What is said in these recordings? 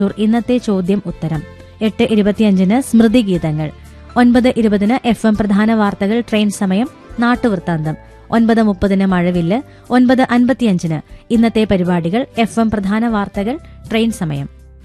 ഇന്നത്തെ ചോദ്യം ഉത്തരം എട്ട് ഇരുപത്തിയഞ്ചിന് സ്മൃതി ഗീതങ്ങൾ ഒൻപത് ഇരുപതിന് എഫ് എം പ്രധാന വാർത്തകൾ ട്രെയിൻ സമയം നാട്ടുവൃത്താന്തം ഒൻപത് മുപ്പതിന് മഴവില്ല് ഒൻപത് അൻപത്തിയഞ്ചിന് ഇന്നത്തെ പരിപാടികൾ എഫ് എം പ്രധാന വാർത്തകൾ ട്രെയിൻ സമയം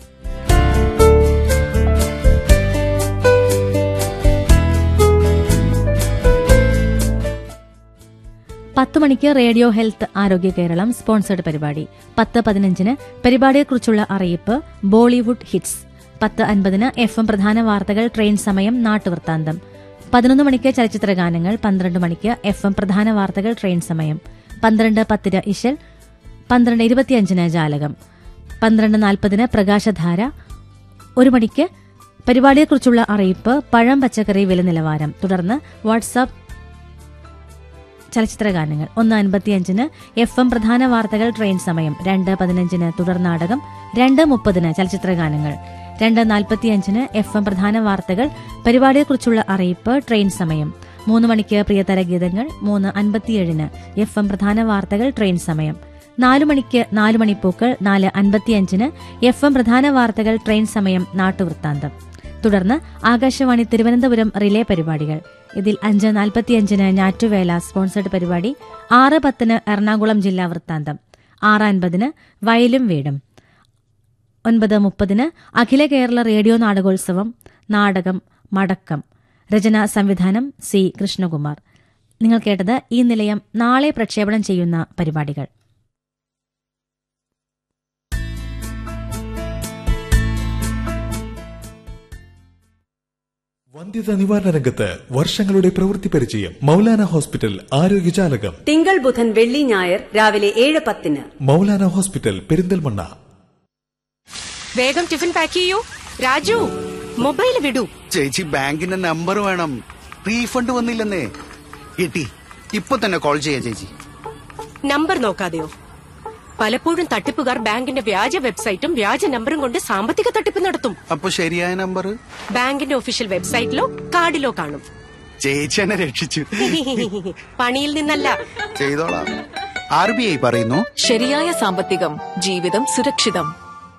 പത്ത് മണിക്ക് റേഡിയോ ഹെൽത്ത് ആരോഗ്യ കേരളം സ്പോൺസർഡ് പരിപാടി പത്ത് പതിനഞ്ചിന് പരിപാടിയെക്കുറിച്ചുള്ള അറിയിപ്പ് ബോളിവുഡ് ഹിറ്റ്സ് പത്ത് അൻപതിന് എഫ് എം പ്രധാന വാർത്തകൾ ട്രെയിൻ സമയം നാട്ടുവൃത്താന്തം പതിനൊന്ന് മണിക്ക് ചലച്ചിത്ര ഗാനങ്ങൾ പന്ത്രണ്ട് മണിക്ക് എഫ് എം പ്രധാന വാർത്തകൾ ട്രെയിൻ സമയം പന്ത്രണ്ട് പത്തിന് ഇശൽ പന്ത്രണ്ട് ഇരുപത്തിയഞ്ചിന് ജാലകം പന്ത്രണ്ട് നാൽപ്പതിന് പ്രകാശധാര ഒരു മണിക്ക് പരിപാടിയെക്കുറിച്ചുള്ള അറിയിപ്പ് പഴം പച്ചക്കറി വില നിലവാരം തുടർന്ന് വാട്സാപ്പ് ചലച്ചിത്ര ഗാനങ്ങൾ ഒന്ന് അൻപത്തിയഞ്ചിന് എഫ് എം പ്രധാന വാർത്തകൾ ട്രെയിൻ സമയം രണ്ട് പതിനഞ്ചിന് തുടർ നാടകം രണ്ട് മുപ്പതിന് ചലച്ചിത്ര ഗാനങ്ങൾ രണ്ട് നാൽപ്പത്തിയഞ്ചിന് എഫ് എം പ്രധാന വാർത്തകൾ പരിപാടിയെക്കുറിച്ചുള്ള അറിയിപ്പ് ട്രെയിൻ സമയം മൂന്ന് മണിക്ക് പ്രിയതര ഗീതങ്ങൾ മൂന്ന് അൻപത്തിയേഴിന് എഫ് എം പ്രധാന വാർത്തകൾ ട്രെയിൻ സമയം നാലു മണിക്ക് നാലു മണിപ്പൂക്കൾ നാല് അൻപത്തിയഞ്ചിന് എഫ് എം പ്രധാന വാർത്തകൾ ട്രെയിൻ സമയം നാട്ടുവൃത്താന്തം തുടർന്ന് ആകാശവാണി തിരുവനന്തപുരം റിലേ പരിപാടികൾ ഇതിൽ അഞ്ച് നാൽപ്പത്തിയഞ്ചിന് ഞാറ്റുവേല സ്പോൺസർഡ് പരിപാടി ആറ് പത്തിന് എറണാകുളം ജില്ലാ വൃത്താന്തം ആറ് അൻപതിന് വയലും വീടും ഒൻപത് മുപ്പതിന് അഖില കേരള റേഡിയോ നാടകോത്സവം നാടകം മടക്കം രചന സംവിധാനം സി കൃഷ്ണകുമാർ നിങ്ങൾ കേട്ടത് ഈ നിലയം നാളെ പ്രക്ഷേപണം ചെയ്യുന്ന പരിപാടികൾ വന്ധ്യത നിവാരണ രംഗത്ത് വർഷങ്ങളുടെ പ്രവൃത്തി പരിചയം മൗലാന ഹോസ്പിറ്റൽ ആരോഗ്യജാലകം തിങ്കൾ ബുധൻ വെള്ളി ഞായർ രാവിലെ ഏഴ് പത്തിന് മൗലാന ഹോസ്പിറ്റൽ പെരിന്തൽമണ്ണ വേഗം ടിഫിൻ പാക്ക് ചെയ്യൂ രാജു മൊബൈൽ വിടൂ ചേച്ചി ബാങ്കിന്റെ നമ്പർ വേണം റീഫണ്ട് വന്നില്ലെന്നേ കിട്ടി ഇപ്പൊ തന്നെ കോൾ ചെയ്യാ ചേച്ചി നമ്പർ നോക്കാതെയോ പലപ്പോഴും തട്ടിപ്പുകാർ ബാങ്കിന്റെ വ്യാജ വെബ്സൈറ്റും വ്യാജ നമ്പറും കൊണ്ട് സാമ്പത്തിക തട്ടിപ്പ് നടത്തും അപ്പൊ ശരിയായ നമ്പർ ബാങ്കിന്റെ ഒഫീഷ്യൽ വെബ്സൈറ്റിലോ കാർഡിലോ കാണും ചേച്ചി എന്നെ രക്ഷിച്ചു പണിയിൽ നിന്നല്ല ചെയ്തോളാം ആർ ബി ഐ പറയുന്നു ശരിയായ സാമ്പത്തികം ജീവിതം സുരക്ഷിതം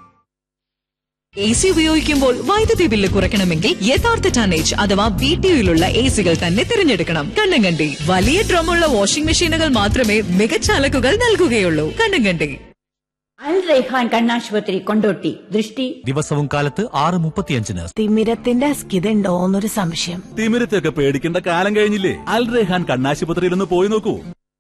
എ സി ഉപയോഗിക്കുമ്പോൾ വൈദ്യുതി ബില്ല് കുറയ്ക്കണമെങ്കിൽ യഥാർത്ഥ ടനേജ് അഥവാ ബി ടി യുയിലുള്ള എ സികൾ തന്നെ തിരഞ്ഞെടുക്കണം കണ്ണങ്കണ്ടി വലിയ ഡ്രമ്മുള്ള വാഷിംഗ് മെഷീനുകൾ മാത്രമേ മികച്ച അലക്കുകൾ നൽകുകയുള്ളൂ കണ്ണങ്കണ്ടി അൽ റൈഹാൻ കണ്ണാശുപത്രി കൊണ്ടോട്ടി ദൃഷ്ടി ദിവസവും കാലത്ത് ആറ് മുപ്പത്തിയഞ്ചിന് തിമിരത്തിന്റെ അസ്കിതണ്ടോ എന്നൊരു സംശയം തിമിരത്തൊക്കെ പേടിക്കേണ്ട കാലം കഴിഞ്ഞില്ലേ അൽ റെഹാൻ കണ്ണാശുപത്രിയിൽ ഒന്ന് പോയി നോക്കൂ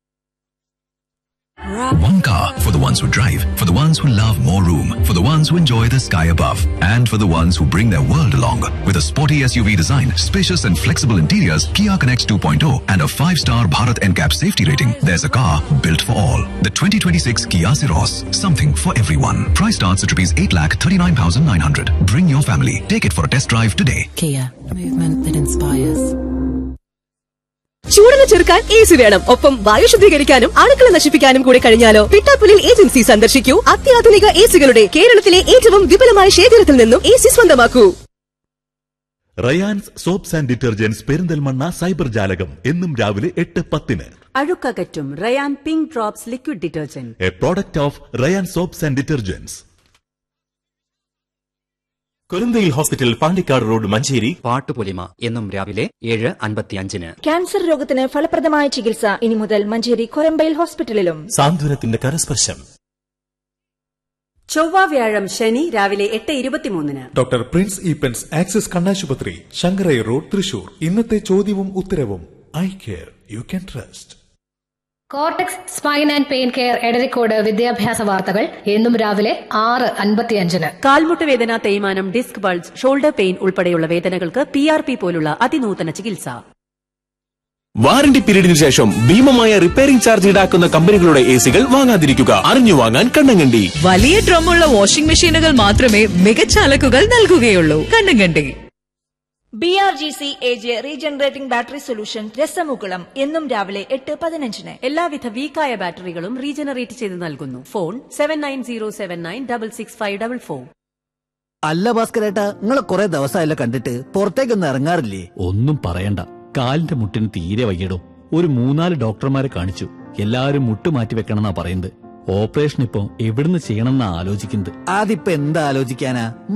One car for the ones who drive, for the ones who love more room, for the ones who enjoy the sky above, and for the ones who bring their world along. With a sporty SUV design, spacious and flexible interiors, Kia Connects 2.0, and a 5-star Bharat NCAP safety rating, there's a car built for all. The 2026 Kia Ceros, something for everyone. Price starts at rupees 8,39,900. Bring your family. Take it for a test drive today. Kia, movement that inspires. ചൂടിനെ ചെറുക്കാൻ A C വേണം ഒപ്പം വായു ശുദ്ധീകരിക്കാനും അണുക്കളെ നശിപ്പിക്കാനും കൂടി കഴിഞ്ഞാലോ പിട്ടാപ്പുലിൽ agency സന്ദർശിക്കൂ അത്യാധുനിക എ സികളുടെ കേരളത്തിലെ ഏറ്റവും വിപുലമായ ശേഖരത്തിൽ നിന്നും എ സി സ്വന്തമാക്കൂ Rayans soaps and detergents Perinthalmanna cyber ജാലകം എന്നും രാവിലെ എട്ട് പത്തിന് അഴുക്കകറ്റും Rayan pink drops liquid detergent a product of Rayan soaps and detergents കൊരന്തയിൽ ഹോസ്പിറ്റൽ പാണ്ടിക്കാട് റോഡ് മഞ്ചേരി പാട്ടുപൊലിമ എന്നും രാവിലെ ഏഴ് അൻപത്തിയഞ്ചിന് ക്യാൻസർ രോഗത്തിന് ഫലപ്രദമായ ചികിത്സ ഇനി മുതൽ മഞ്ചേരി കൊരമ്പയിൽ ഹോസ്പിറ്റലിലും സാന്ത്വനത്തിന്റെ കരസ്പർശം ചൊവ്വ വ്യാഴം ശനി രാവിലെ എട്ട് ഇരുപത്തിമൂന്നിന് ഡോക്ടർ പ്രിൻസ് ഈപ്പൻസ് ആക്സിസ് കണ്ണാശുപത്രി ശങ്കരൈ റോഡ് തൃശൂർ ഇന്നത്തെ ചോദ്യവും ഉത്തരവും I care you can trust cortex spine and pain care Edarikode വിദ്യാഭ്യാസ വാർത്തകൾ എന്നും രാവിലെ ആറ് അൻപത്തിയഞ്ചിന് കാൽമുട്ട് വേദന തേയ്മാനം ഡിസ്ക് ബൾജ് ഷോൾഡർ പെയിൻ ഉൾപ്പെടെയുള്ള വേദനകൾക്ക് പി ആർ പി പോലുള്ള അതിനൂതന ചികിത്സ വാറന്റി പീരീഡിന് ശേഷം ഭീമമായ റിപ്പയറിംഗ് ചാർജ് ഈടാക്കുന്ന കമ്പനികളുടെ എ സികൾ വാങ്ങാതിരിക്കുക അറിഞ്ഞു വാങ്ങാൻ കണ്ണങ്കണ്ടി വലിയ ഡ്രമ്മുള്ള വാഷിംഗ് മെഷീനുകൾ മാത്രമേ മികച്ച അലക്കുകൾ നൽകുകയുള്ളൂ Kannankandi B R G C A J regenerating battery solution രസമുകുളം എന്നും രാവിലെ എട്ട് പതിനഞ്ചിന് എല്ലാവിധ വീക്കായ ബാറ്ററികളും റീജനറേറ്റ് ചെയ്ത് നൽകുന്നു phone seven nine zero seven nine double six five double four അല്ല ഭാസ്കരേട്ടാ നിങ്ങളെ കുറെ ദിവസമായല്ലോ കണ്ടിട്ട് പുറത്തേക്കൊന്നും ഇറങ്ങാറില്ലേ ഒന്നും പറയണ്ട കാലിന്റെ മുട്ടിന് തീരെ വയ്യടോ ഒരു മൂന്നാല് ഡോക്ടർമാരെ കാണിച്ചു എല്ലാരും മുട്ട് മാറ്റി വെക്കണമെന്നാ പറയുന്നത് ഓപ്പറേഷൻ ഇപ്പൊ എവിടുന്ന് ചെയ്യണമെന്നാ ആലോചിക്കുന്നത് അതിപ്പോ എന്താ ആലോചിക്കാനാ